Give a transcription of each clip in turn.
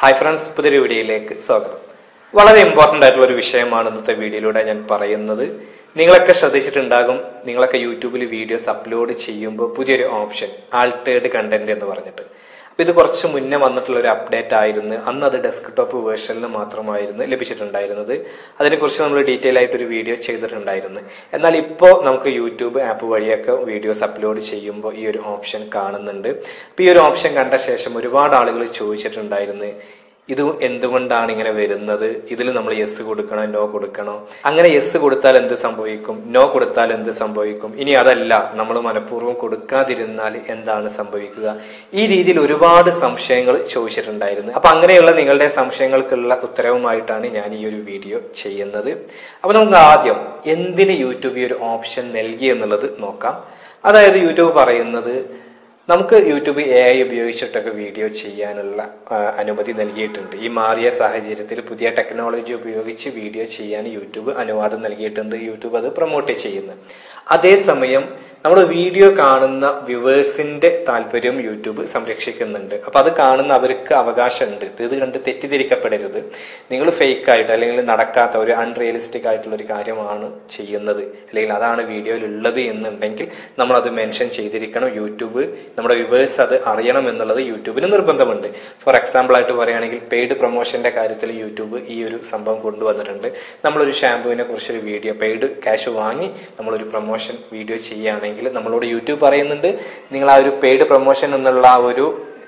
hi friends പുതിയൊരു വീഡിയോയിലേക്ക് സ്വാഗതം വളരെ ഇമ്പോർട്ടൻ്റ് ആയിട്ടുള്ള ഒരു വിഷയമാണ് ഇന്നത്തെ വീഡിയോയിലൂടെ ഞാൻ പറയുന്നത് നിങ്ങളൊക്കെ ശ്രദ്ധിച്ചിട്ടുണ്ടാകും നിങ്ങളൊക്കെ യൂട്യൂബിൽ വീഡിയോസ് അപ്ലോഡ് ചെയ്യുമ്പോൾ പുതിയൊരു ഓപ്ഷൻ ആൾട്ടേഡ് കണ്ടന്റ് എന്ന് പറഞ്ഞിട്ട് അപ്പോൾ ഇത് കുറച്ച് മുന്നേ വന്നിട്ടുള്ള ഒരു അപ്ഡേറ്റ് ആയിരുന്നു അന്ന് അത് ഡെസ്ക്ടോപ്പ് വേർഷനിൽ മാത്രമായിരുന്നു ലഭിച്ചിട്ടുണ്ടായിരുന്നത് അതിനെക്കുറിച്ച് നമ്മൾ ഡീറ്റെയിൽ ആയിട്ട് ഒരു വീഡിയോ ചെയ്തിട്ടുണ്ടായിരുന്നു എന്നാൽ ഇപ്പോൾ നമുക്ക് യൂട്യൂബ് ആപ്പ് വഴിയൊക്കെ വീഡിയോസ് അപ്ലോഡ് ചെയ്യുമ്പോൾ ഈ ഒരു ഓപ്ഷൻ കാണുന്നുണ്ട് അപ്പോൾ ഈ ഒരു ഓപ്ഷൻ കണ്ട ശേഷം ഒരുപാട് ആളുകൾ ചോദിച്ചിട്ടുണ്ടായിരുന്നു ഇത് എന്തുകൊണ്ടാണ് ഇങ്ങനെ വരുന്നത് ഇതിൽ നമ്മൾ യെസ് കൊടുക്കണോ നോ കൊടുക്കണോ അങ്ങനെ യെസ് കൊടുത്താൽ എന്ത് സംഭവിക്കും നോ കൊടുത്താൽ എന്ത് സംഭവിക്കും ഇനി അതല്ല നമ്മൾ മനഃപൂർവ്വം കൊടുക്കാതിരുന്നാൽ എന്താണ് സംഭവിക്കുക ഈ രീതിയിൽ ഒരുപാട് സംശയങ്ങൾ ചോദിച്ചിട്ടുണ്ടായിരുന്നു അപ്പൊ അങ്ങനെയുള്ള നിങ്ങളുടെ സംശയങ്ങൾക്കുള്ള ഉത്തരവുമായിട്ടാണ് ഞാൻ ഈ ഒരു വീഡിയോ ചെയ്യുന്നത് അപ്പൊ നമുക്ക് ആദ്യം എന്തിന് യൂട്യൂബ് ഈ ഒരു ഓപ്ഷൻ നൽകി എന്നുള്ളത് നോക്കാം അതായത് യൂട്യൂബ് പറയുന്നത് നമുക്ക് യൂട്യൂബ് എ ഐ ഉപയോഗിച്ചിട്ടൊക്കെ വീഡിയോ ചെയ്യാനുള്ള ആ, അനുമതി നൽകിയിട്ടുണ്ട് ഈ മാറിയ സാഹചര്യത്തിൽ പുതിയ ടെക്നോളജി ഉപയോഗിച്ച് വീഡിയോ ചെയ്യാൻ യൂട്യൂബ് അനുവാദം നൽകിയിട്ടുണ്ട് യൂട്യൂബ് അത് പ്രൊമോട്ട് ചെയ്യുന്നു അതേസമയം നമ്മൾ വീഡിയോ കാണുന്ന വ്യൂവേഴ്സിന്റെ താല്പര്യം യൂട്യൂബ് സംരക്ഷിക്കുന്നുണ്ട് അപ്പൊ അത് കാണുന്ന അവർക്ക് അവകാശമുണ്ട് ഇത് കണ്ട് തെറ്റിദ്ധരിക്കപ്പെടരുത് നിങ്ങൾ ഫേക്ക് ആയിട്ട് അല്ലെങ്കിൽ നടക്കാത്ത ഒരു അൺറിയലിസ്റ്റിക് ആയിട്ടുള്ള ഒരു കാര്യമാണ് ചെയ്യുന്നത് അല്ലെങ്കിൽ അതാണ് വീഡിയോയിൽ ഉള്ളത് എന്നുണ്ടെങ്കിൽ നമ്മൾ അത് മെൻഷൻ ചെയ്തിരിക്കണം യൂട്യൂബ് നമ്മുടെ വ്യൂവേഴ്സ് അത് അറിയണം എന്നുള്ളത് യൂട്യൂബിന് നിർബന്ധമുണ്ട് ഫോർ എക്സാമ്പിൾ ആയിട്ട് പറയുകയാണെങ്കിൽ പെയ്ഡ് പ്രൊമോഷന്റെ കാര്യത്തിൽ യൂട്യൂബ് ഈ ഒരു സംഭവം കൊണ്ടുവന്നിട്ടുണ്ട് നമ്മളൊരു ഷാമ്പുവിനെ കുറിച്ചൊരു വീഡിയോ പെയ്ഡ് ക്യാഷ് വാങ്ങി നമ്മളൊരു പ്രൊമോഷൻ വീഡിയോ ചെയ്യുകയാണെങ്കിൽ നമ്മളോട് യൂട്യൂബ് പറയുന്നുണ്ട് നിങ്ങൾ ആ ഒരു പെയ്ഡ് പ്രൊമോഷൻ എന്നുള്ള ആ ഒരു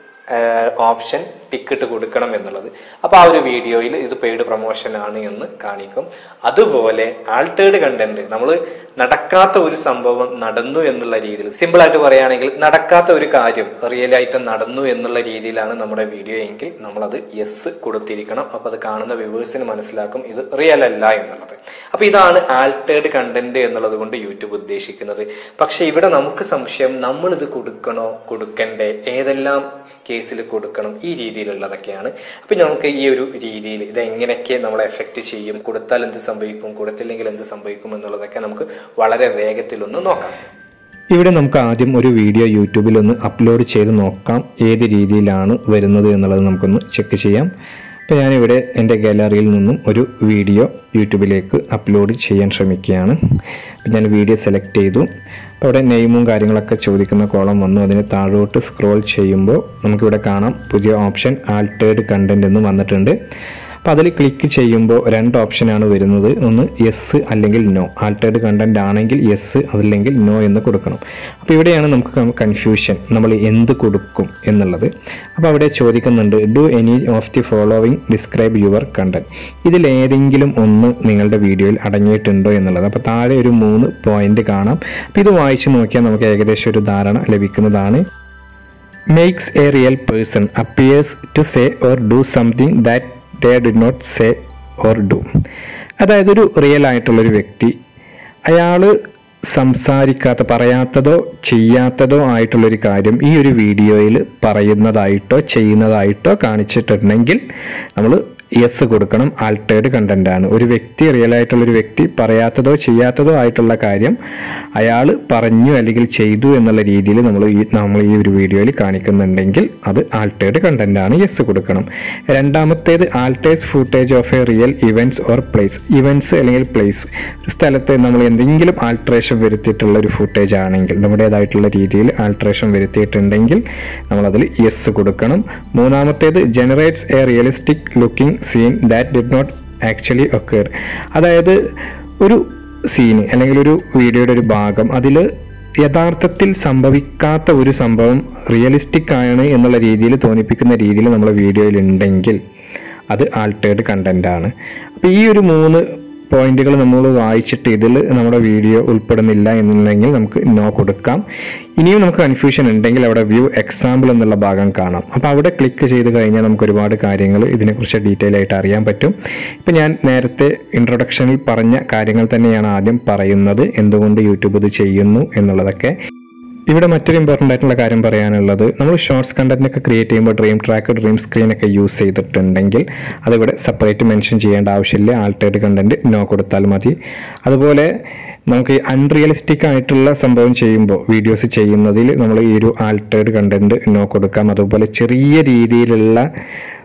ഓപ്ഷൻ ടിക്കറ്റ് കൊടുക്കണം എന്നുള്ളത് അപ്പോൾ ആ ഒരു വീഡിയോയിൽ ഇത് പെയ്ഡ് പ്രൊമോഷൻ ആണ് എന്ന് കാണിക്കും അതുപോലെ ആൾട്ടേഡ് കണ്ടന്റ് നമ്മൾ നടക്കാത്ത ഒരു സംഭവം നടന്നു എന്നുള്ള രീതിയിൽ സിമ്പിൾ ആയിട്ട് പറയുകയാണെങ്കിൽ നടക്കാത്ത ഒരു കാര്യം റിയൽ ആയിട്ട് നടന്നു എന്നുള്ള രീതിയിലാണ് നമ്മുടെ വീഡിയോ എങ്കിൽ നമ്മളത് യെസ് കൊടുത്തിരിക്കണം അപ്പോൾ അത് കാണുന്ന വ്യൂവേഴ്സിന് മനസ്സിലാക്കും ഇത് റിയൽ അല്ല എന്നുള്ളത് അപ്പോൾ ഇതാണ് ആൾട്ടേഡ് കണ്ടന്റ് എന്നുള്ളത് കൊണ്ട് യൂട്യൂബ് ഉദ്ദേശിക്കുന്നത് പക്ഷെ ഇവിടെ നമുക്ക് സംശയം നമ്മൾ ഇത് കൊടുക്കണോ കൊടുക്കണ്ടേ ഏതെല്ലാം കേസിൽ കൊടുക്കണം ഈ രീതിയിലുള്ളതൊക്കെയാണ് അപ്പം നമുക്ക് ഈ ഒരു രീതിയിൽ ഇത് എങ്ങനെയൊക്കെ നമ്മളെ എഫക്റ്റ് ചെയ്യും കൊടുത്താൽ എന്ത് സംഭവിക്കും കൊടുത്തില്ലെങ്കിൽ എന്ത് സംഭവിക്കും എന്നുള്ളതൊക്കെ നമുക്ക് വളരെ വേഗത്തിലൊന്ന് നോക്കാം ഇവിടെ നമുക്ക് ആദ്യം ഒരു വീഡിയോ യൂട്യൂബിൽ ഒന്ന് അപ്ലോഡ് ചെയ്ത് നോക്കാം ഏത് രീതിയിലാണ് വരുന്നത് എന്നുള്ളത് നമുക്കൊന്ന് ചെക്ക് ചെയ്യാം അപ്പോൾ ഞാനിവിടെ എൻ്റെ ഗാലറിയിൽ നിന്നും ഒരു വീഡിയോ യൂട്യൂബിലേക്ക് അപ്ലോഡ് ചെയ്യാൻ ശ്രമിക്കുകയാണ് അപ്പോൾ ഞാൻ വീഡിയോ സെലക്ട് ചെയ്തു അപ്പോൾ അവിടെ നെയിമും കാര്യങ്ങളൊക്കെ ചോദിക്കുന്ന കോളം വന്നു അതിന് താഴോട്ട് സ്ക്രോൾ ചെയ്യുമ്പോൾ നമുക്കിവിടെ കാണാം പുതിയ ഓപ്ഷൻ ആൾട്ടേഡ് കണ്ടൻറ് എന്ന് വന്നിട്ടുണ്ട് അപ്പോൾ അതിൽ ക്ലിക്ക് ചെയ്യുമ്പോൾ രണ്ട് ഓപ്ഷനാണ് വരുന്നത് ഒന്ന് യെസ് അല്ലെങ്കിൽ നോ ആൾട്ടേഡ് കണ്ടന്റ് ആണെങ്കിൽ യെസ് അതല്ലെങ്കിൽ നോ എന്ന് കൊടുക്കണം അപ്പോൾ ഇവിടെയാണ് നമുക്ക് കൺഫ്യൂഷൻ നമ്മൾ എന്ത് കൊടുക്കും എന്നുള്ളത് അപ്പോൾ അവിടെ ചോദിക്കുന്നുണ്ട് do any of the following describe your content ഇതിൽ ഏതെങ്കിലും ഒന്ന് നിങ്ങളുടെ വീഡിയോയിൽ അടങ്ങിയിട്ടുണ്ടോ എന്നുള്ളത് അപ്പോൾ താഴെ ഒരു മൂന്ന് പോയിന്റ് കാണാം അപ്പോൾ ഇത് വായിച്ച് നോക്കിയാൽ നമുക്ക് ഏകദേശം ഒരു ധാരണ ലഭിക്കുന്നതാണ് makes a real person appears to say or do something that they did not say or do അതായത് ഒരു റിയൽ ആയിട്ടുള്ളൊരു വ്യക്തി അയാൾ സംസാരിക്കാത്ത പറയാത്തതോ ചെയ്യാത്തതോ ആയിട്ടുള്ളൊരു കാര്യം ഈ ഒരു വീഡിയോയിൽ പറയുന്നതായിട്ടോ ചെയ്യുന്നതായിട്ടോ കാണിച്ചിട്ടുണ്ടെങ്കിൽ നമ്മൾ യെസ് കൊടുക്കണം ആൾട്ടേഡ് കണ്ടന്റ് ആണ് ഒരു വ്യക്തി റിയൽ ആയിട്ടുള്ള ഒരു വ്യക്തി പറയാത്തതോ ചെയ്യാത്തതോ ആയിട്ടുള്ള കാര്യം അയാൾ പറഞ്ഞു അല്ലെങ്കിൽ ചെയ്തു എന്നുള്ള രീതിയിൽ നമ്മൾ ഈ നമ്മൾ ഈ ഒരു വീഡിയോയിൽ കാണിക്കുന്നുണ്ടെങ്കിൽ അത് ആൾട്ടേഡ് കണ്ടന്റ് ആണ് യെസ് കൊടുക്കണം രണ്ടാമത്തേത് alters footage of a real events or place events അല്ലെങ്കിൽ പ്ലേസ് ഒരു സ്ഥലത്ത് നമ്മൾ എന്തെങ്കിലും ആൾട്രേഷൻ വരുത്തിയിട്ടുള്ള ഒരു ഫുട്ടേജ് ആണെങ്കിൽ നമ്മുടേതായിട്ടുള്ള രീതിയിൽ ആൾട്രേഷൻ വരുത്തിയിട്ടുണ്ടെങ്കിൽ നമ്മളതിൽ യെസ് കൊടുക്കണം മൂന്നാമത്തേത് generates a realistic looking scene that did not actually occur അതായത് ഒരു സീന് അല്ലെങ്കിൽ ഒരു വീഡിയോയുടെ ഒരു ഭാഗം അതിൽ യഥാർത്ഥത്തിൽ സംഭവിക്കാത്ത ഒരു സംഭവം റിയലിസ്റ്റിക് ആണ് എന്നുള്ള രീതിയിൽ തോന്നിപ്പിക്കുന്ന രീതിയിൽ നമ്മുടെ വീഡിയോയിൽ ഉണ്ടെങ്കിൽ അത് ആൾട്ടേഡ് കണ്ടന്റ് ആണ് അപ്പോൾ ഈ ഒരു മൂന്ന് പോയിന്റുകൾ നമ്മൾ വായിച്ചിട്ട് ഇതിൽ നമ്മുടെ വീഡിയോ ഉൾപ്പെടുന്നില്ല എന്നുണ്ടെങ്കിൽ നമുക്ക് നോ കൊടുക്കാം ഇനിയും നമുക്ക് കൺഫ്യൂഷൻ ഉണ്ടെങ്കിൽ അവിടെ വ്യൂ എക്സാമ്പിൾ എന്നുള്ള ഭാഗം കാണാം അപ്പോൾ അവിടെ ക്ലിക്ക് ചെയ്ത് കഴിഞ്ഞാൽ നമുക്ക് ഒരുപാട് കാര്യങ്ങൾ ഇതിനെക്കുറിച്ച് ഡീറ്റെയിൽ ആയിട്ട് അറിയാൻ പറ്റും ഇപ്പം ഞാൻ നേരത്തെ ഇൻട്രൊഡക്ഷനിൽ പറഞ്ഞ കാര്യങ്ങൾ തന്നെയാണ് ആദ്യം പറയുന്നത് എന്തുകൊണ്ട് യൂട്യൂബ് ഇത് ചെയ്യുന്നു എന്നുള്ളതൊക്കെ ഇവിടെ മറ്റൊരു ഇമ്പോർട്ടൻ്റ് ആയിട്ടുള്ള കാര്യം പറയാനുള്ളത് നമ്മൾ ഷോർട്സ് കണ്ടന്റൊക്കെ ക്രിയേറ്റ് ചെയ്യുമ്പോൾ ഡ്രീം ട്രാക്ക് ഡ്രീം സ്ക്രീൻ ഒക്കെ യൂസ് ചെയ്തിട്ടുണ്ടെങ്കിൽ അതിവിടെ സെപ്പറേറ്റ് മെൻഷൻ ചെയ്യേണ്ട ആവശ്യമില്ല ആൾട്ടേഡ് കണ്ടന്റ് നോ കൊടുത്താൽ മതി അതുപോലെ നമുക്ക് അൺറിയലിസ്റ്റിക് ആയിട്ടുള്ള സംഭവം ചെയ്യുമ്പോൾ വീഡിയോസ് ചെയ്യുന്നതിൽ നമ്മൾ ഈ ഒരു ആൾട്ടേഡ് കണ്ടന്റ് നോ കൊടുക്കാം അതുപോലെ ചെറിയ രീതിയിലുള്ള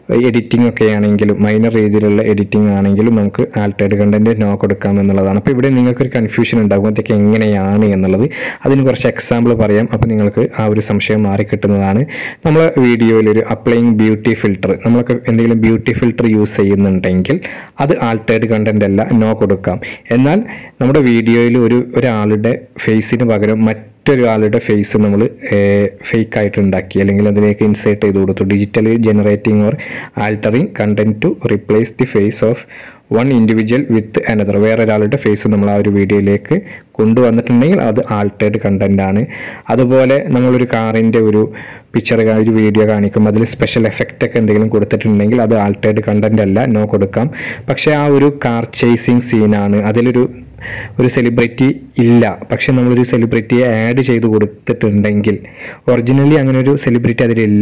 എഡിറ്റിംഗ് ഒക്കെ ആണെങ്കിലും മൈനർ രീതിയിലുള്ള എഡിറ്റിംഗ് ആണെങ്കിലും നമുക്ക് ആൾട്ടേഡ് കണ്ടന്റ് നോ കൊടുക്കാം എന്നുള്ളതാണ് അപ്പോൾ ഇവിടെ നിങ്ങൾക്കൊരു കൺഫ്യൂഷൻ ഉണ്ടാകും അതൊക്കെ എങ്ങനെയാണ് എന്നുള്ളത് അതിന് കുറച്ച് എക്സാമ്പിൾ പറയാം അപ്പോൾ നിങ്ങൾക്ക് ആ ഒരു സംശയം മാറിക്കിട്ടുന്നതാണ് നമ്മൾ വീഡിയോയിൽ ഒരു അപ്ലൈയിങ് ബ്യൂട്ടി ഫിൽട്ടർ നമ്മളൊക്കെ എന്തെങ്കിലും ബ്യൂട്ടി ഫിൽട്ടർ യൂസ് ചെയ്യുന്നുണ്ടെങ്കിൽ അത് ആൾട്ടേഡ് കണ്ടന്റ് അല്ല നോ കൊടുക്കാം എന്നാൽ നമ്മുടെ വീഡിയോയിൽ ഒരു ഒരാളുടെ ഫേസിന് പകരം മറ്റ് മറ്റൊരാളുടെ ഫേസ് നമ്മൾ ഫേക്ക് ആയിട്ട് ഉണ്ടാക്കി അല്ലെങ്കിൽ അതിലേക്ക് ഇൻസേർട്ട് ചെയ്ത് കൊടുത്തു digitally generating or altering content to replace the face of one individual with another വേറെ ഒരാളുടെ ഫേസ് നമ്മൾ ആ ഒരു വീഡിയോയിലേക്ക് കൊണ്ടുവന്നിട്ടുണ്ടെങ്കിൽ അത് ആൾട്ടേഡ് കണ്ടന്റ് ആണ് അതുപോലെ നമ്മളൊരു കാറിൻ്റെ ഒരു പിക്ചർ ഒരു വീഡിയോ കാണിക്കും അതിൽ സ്പെഷ്യൽ എഫക്റ്റ് ഒക്കെ എന്തെങ്കിലും കൊടുത്തിട്ടുണ്ടെങ്കിൽ അത് ആൾട്ടേഡ് കണ്ടന്റ് അല്ല നോ കൊടുക്കാം പക്ഷേ ആ ഒരു കാർ ചേസിങ് സീനാണ് അതിലൊരു ഒരു സെലിബ്രിറ്റി ഇല്ല പക്ഷെ നമ്മളൊരു സെലിബ്രിറ്റിയെ ആഡ് ചെയ്ത് കൊടുത്തിട്ടുണ്ടെങ്കിൽ ഒറിജിനലി അങ്ങനെ ഒരു സെലിബ്രിറ്റി അതിലില്ല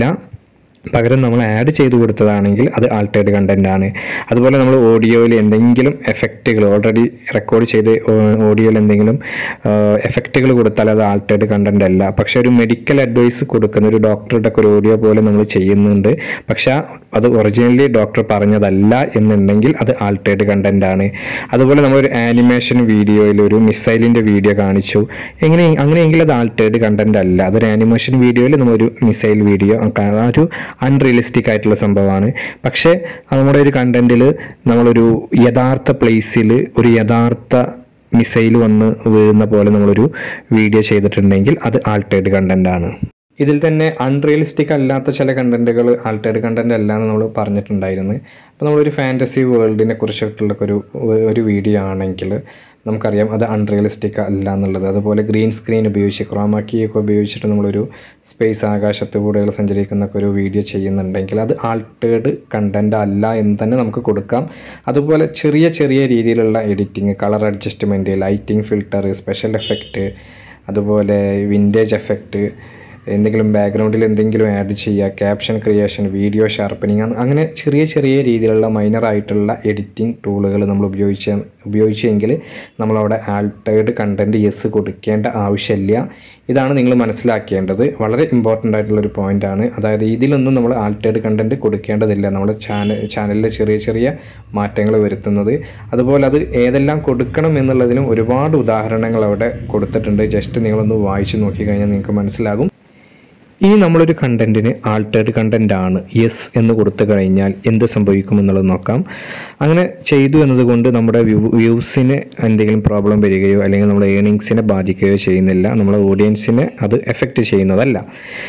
പകരം നമ്മൾ ആഡ് ചെയ്ത് കൊടുത്തതാണെങ്കിൽ അത് ആൾട്ടേഡ് കണ്ടന്റ് ആണ് അതുപോലെ നമ്മൾ ഓഡിയോയിൽ എന്തെങ്കിലും എഫക്റ്റുകൾ ഓൾറെഡി റെക്കോർഡ് ചെയ്ത് ഓഡിയോയിൽ എന്തെങ്കിലും എഫക്റ്റുകൾ കൊടുത്താൽ അത് ആൾട്ടേഡ് കണ്ടന്റ് അല്ല പക്ഷെ ഒരു മെഡിക്കൽ അഡ്വൈസ് കൊടുക്കുന്ന ഒരു ഡോക്ടറുടെ ഒക്കെ ഒരു ഓഡിയോ പോലെ നമ്മൾ ചെയ്യുന്നുണ്ട് പക്ഷെ അത് ഒറിജിനലി ഡോക്ടർ പറഞ്ഞതല്ല എന്നുണ്ടെങ്കിൽ അത് ആൾട്ടേഡ് കണ്ടന്റ് ആണ് അതുപോലെ നമ്മളൊരു ആനിമേഷൻ വീഡിയോയിൽ ഒരു മിസൈലിൻ്റെ വീഡിയോ കാണിച്ചു എങ്ങനെ അങ്ങനെയെങ്കിൽ അത് ആൾട്ടേഡ് കണ്ടന്റ് അല്ല അതൊരു ആനിമേഷൻ വീഡിയോയിൽ നമ്മളൊരു മിസൈൽ വീഡിയോ ഒരു അൺറിയലിസ്റ്റിക് ആയിട്ടുള്ള സംഭവമാണ് പക്ഷേ നമ്മുടെ ഒരു കണ്ടന്റിൽ നമ്മളൊരു യഥാർത്ഥ പ്ലേസിൽ ഒരു യഥാർത്ഥ മിസൈൽ വന്ന് വീഴുന്ന പോലെ നമ്മളൊരു വീഡിയോ ചെയ്തിട്ടുണ്ടെങ്കിൽ അത് ആൾട്ടേഡ് കണ്ടന്റ് ആണ് ഇതിൽ തന്നെ അൺറിയലിസ്റ്റിക് അല്ലാത്ത ചില കണ്ടന്റുകൾ ആൾട്ടേഡ് കണ്ടന്റ് അല്ല എന്ന് നമ്മൾ പറഞ്ഞിട്ടുണ്ടായിരുന്നു അപ്പോൾ നമ്മളൊരു ഫാൻറ്റസി വേൾഡിനെ കുറിച്ചിട്ടുള്ള ഒരു ഒരു വീഡിയോ ആണെങ്കിൽ നമുക്കറിയാം അത് അൺറിയലിസ്റ്റിക് അല്ല എന്നുള്ളത് അതുപോലെ ഗ്രീൻ സ്ക്രീൻ ഉപയോഗിച്ച് ക്രോമാക്കിയൊക്കെ ഉപയോഗിച്ചിട്ട് നമ്മളൊരു സ്പേസ് ആകാശത്തുകൂടെകൾ സഞ്ചരിക്കുന്നൊക്കെ ഒരു വീഡിയോ ചെയ്യുന്നുണ്ടെങ്കിൽ അത് ആൾട്ടേഡ് കണ്ടന്റ് അല്ല എന്ന് തന്നെ നമുക്ക് കൊടുക്കാം അതുപോലെ ചെറിയ ചെറിയ രീതിയിലുള്ള editing colour adjustment lighting filter special effect അതുപോലെ വിൻറ്റേജ് എഫക്റ്റ് എന്തെങ്കിലും ബാക്ക്ഗ്രൗണ്ടിൽ എന്തെങ്കിലും ആഡ് ചെയ്യുക ക്യാപ്ഷൻ ക്രിയേഷൻ വീഡിയോ ഷാർപ്പനിങ് അങ്ങനെ ചെറിയ ചെറിയ രീതിയിലുള്ള മൈനർ ആയിട്ടുള്ള എഡിറ്റിംഗ് ടൂളുകൾ നമ്മൾ ഉപയോഗിച്ച ഉപയോഗിച്ചെങ്കിൽ നമ്മളവിടെ ആൾട്ടേഡ് കണ്ടൻറ്റ് യെസ് കൊടുക്കേണ്ട ആവശ്യമില്ല ഇതാണ് നിങ്ങൾ മനസ്സിലാക്കേണ്ടത് വളരെ ഇമ്പോർട്ടൻ്റ് ആയിട്ടുള്ള ഒരു പോയിൻ്റാണ് അതായത് ഇതിലൊന്നും നമ്മൾ ആൾട്ടേഡ് കണ്ടൻറ്റ് കൊടുക്കേണ്ടതില്ല നമ്മുടെ ചാനൽ ചാനലിൽ ചെറിയ ചെറിയ മാറ്റങ്ങൾ വരുത്തുന്നത് അതുപോലെ അത് ഏതെല്ലാം കൊടുക്കണം എന്നുള്ളതിനും ഒരുപാട് ഉദാഹരണങ്ങൾ അവിടെ കൊടുത്തിട്ടുണ്ട് ജസ്റ്റ് നിങ്ങളൊന്ന് വായിച്ച് നോക്കിക്കഴിഞ്ഞാൽ നിങ്ങൾക്ക് മനസ്സിലാകും ഇനി നമ്മളൊരു കണ്ടന്റിന് ആൾട്ടേഡ് കണ്ടന്റ് ആണ് യെസ് എന്ന് കൊടുത്തു കഴിഞ്ഞാൽ എന്ത് സംഭവിക്കുമെന്നുള്ളത് നോക്കാം അങ്ങനെ ചെയ്തു എന്നതുകൊണ്ട് നമ്മുടെ വ്യൂസിന് എന്തെങ്കിലും പ്രോബ്ലം വരികയോ അല്ലെങ്കിൽ നമ്മുടെ ഏണിങ്സിനെ ബാധിക്കുകയോ ചെയ്യുന്നില്ല നമ്മുടെ ഓഡിയൻസിനെ അത് എഫക്റ്റ് ചെയ്യുന്നതല്ല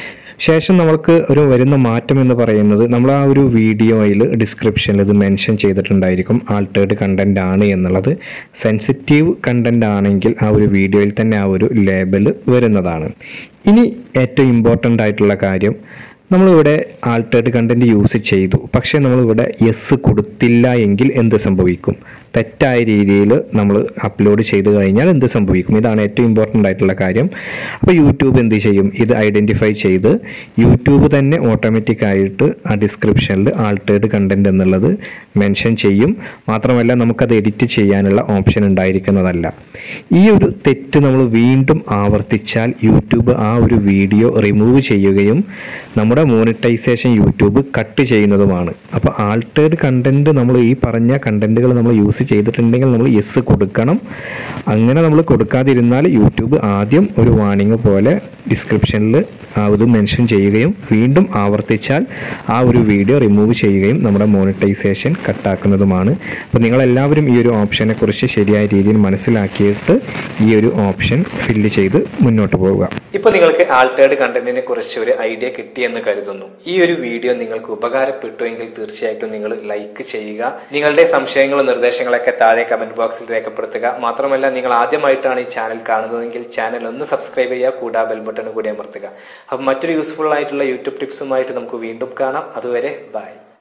ശേഷം നമ്മൾക്ക് ഒരു വരുന്ന മാറ്റം എന്ന് പറയുന്നത് നമ്മൾ ആ ഒരു വീഡിയോയിൽ ഡിസ്ക്രിപ്ഷനിൽ ഇത് മെൻഷൻ ചെയ്തിട്ടുണ്ടായിരിക്കും ആൾട്ടേഡ് കണ്ടന്റ് ആണ് എന്നുള്ളത് സെൻസിറ്റീവ് കണ്ടന്റ് ആണെങ്കിൽ ആ ഒരു വീഡിയോയിൽ തന്നെ ആ ഒരു ലേബൽ വരുന്നതാണ് ഇനി ഏറ്റവും ഇമ്പോർട്ടൻ്റ് ആയിട്ടുള്ള കാര്യം നമ്മളിവിടെ ആൾട്ടേഡ് കണ്ടന്റ് യൂസ് ചെയ്തു പക്ഷേ നമ്മളിവിടെ യെസ് കൊടുത്തില്ല എങ്കിൽ എന്ത് സംഭവിക്കും തെറ്റായ രീതിയിൽ നമ്മൾ അപ്ലോഡ് ചെയ്ത് കഴിഞ്ഞാൽ എന്ത് സംഭവിക്കും ഇതാണ് ഏറ്റവും ഇമ്പോർട്ടൻ്റ് ആയിട്ടുള്ള കാര്യം അപ്പോൾ യൂട്യൂബ് എന്ത് ചെയ്യും ഇത് ഐഡൻറ്റിഫൈ ചെയ്ത് യൂട്യൂബ് തന്നെ ഓട്ടോമാറ്റിക് ആയിട്ട് ആ ഡിസ്ക്രിപ്ഷനിൽ ആൾട്ടേഡ് കണ്ടന്റ് എന്നുള്ളത് മെൻഷൻ ചെയ്യും മാത്രമല്ല നമുക്കത് എഡിറ്റ് ചെയ്യാനുള്ള ഓപ്ഷൻ ഉണ്ടായിരിക്കുന്നതല്ല ഈ ഒരു തെറ്റ് നമ്മൾ വീണ്ടും ആവർത്തിച്ചാൽ യൂട്യൂബ് ആ ഒരു വീഡിയോ റിമൂവ് ചെയ്യുകയും നമ്മുടെ മോണിറ്റൈസേഷൻ യൂട്യൂബ് കട്ട് ചെയ്യുന്നതുമാണ് അപ്പോൾ ആൾട്ടേഡ് കണ്ടന്റ് നമ്മൾ ഈ പറഞ്ഞ കണ്ടന്റുകൾ നമ്മൾ യൂസ് ചെയ്തിട്ടുണ്ടെങ്കിൽ നമ്മൾ യെസ് കൊടുക്കണം അങ്ങനെ നമ്മൾ കൊടുക്കാതിരുന്നാൽ യൂട്യൂബ് ആദ്യം ഒരു വാണിംഗ് പോലെ ഡിസ്ക്രിപ്ഷനിൽ അത് മെൻഷൻ ചെയ്യുകയും വീണ്ടും ആവർത്തിച്ചാൽ ആ ഒരു വീഡിയോ റിമൂവ് ചെയ്യുകയും നമ്മുടെ മോണിറ്റൈസേഷൻ കട്ടാക്കുന്നതുമാണ് അപ്പോൾ നിങ്ങളെല്ലാവരും ഈ ഒരു ഓപ്ഷനെ കുറിച്ച് ശരിയായ രീതിയിൽ മനസ്സിലാക്കിയിട്ട് ഈ ഒരു ഓപ്ഷൻ ഫില്ല് ചെയ്ത് മുന്നോട്ട് പോവുക ഇപ്പോൾ നിങ്ങൾക്ക് ആൾട്ടേഡ് കണ്ടന്റിനെ കുറിച്ച് ഒരു ഐഡിയ കിട്ടിയെന്ന് കരുതുന്നു ഈ ഒരു വീഡിയോ നിങ്ങൾക്ക് ഉപകാരപ്പെട്ടുവെങ്കിൽ തീർച്ചയായിട്ടും നിങ്ങൾ ലൈക്ക് ചെയ്യുക നിങ്ങളുടെ സംശയങ്ങളും നിർദ്ദേശങ്ങളൊക്കെ താഴെ കമന്റ് ബോക്സിൽ രേഖപ്പെടുത്തുക മാത്രമല്ല നിങ്ങൾ ആദ്യമായിട്ടാണ് ഈ ചാനൽ കാണുന്നതെങ്കിൽ ചാനൽ ഒന്ന് സബ്സ്ക്രൈബ് ചെയ്യുക കൂടാ ബെൽ ബട്ടൺ കൂടി അമർത്തുക അപ്പം മറ്റൊരു യൂസ്ഫുൾ ആയിട്ടുള്ള യൂട്യൂബ് ടിപ്സുമായിട്ട് നമുക്ക് വീണ്ടും കാണാം അതുവരെ ബൈ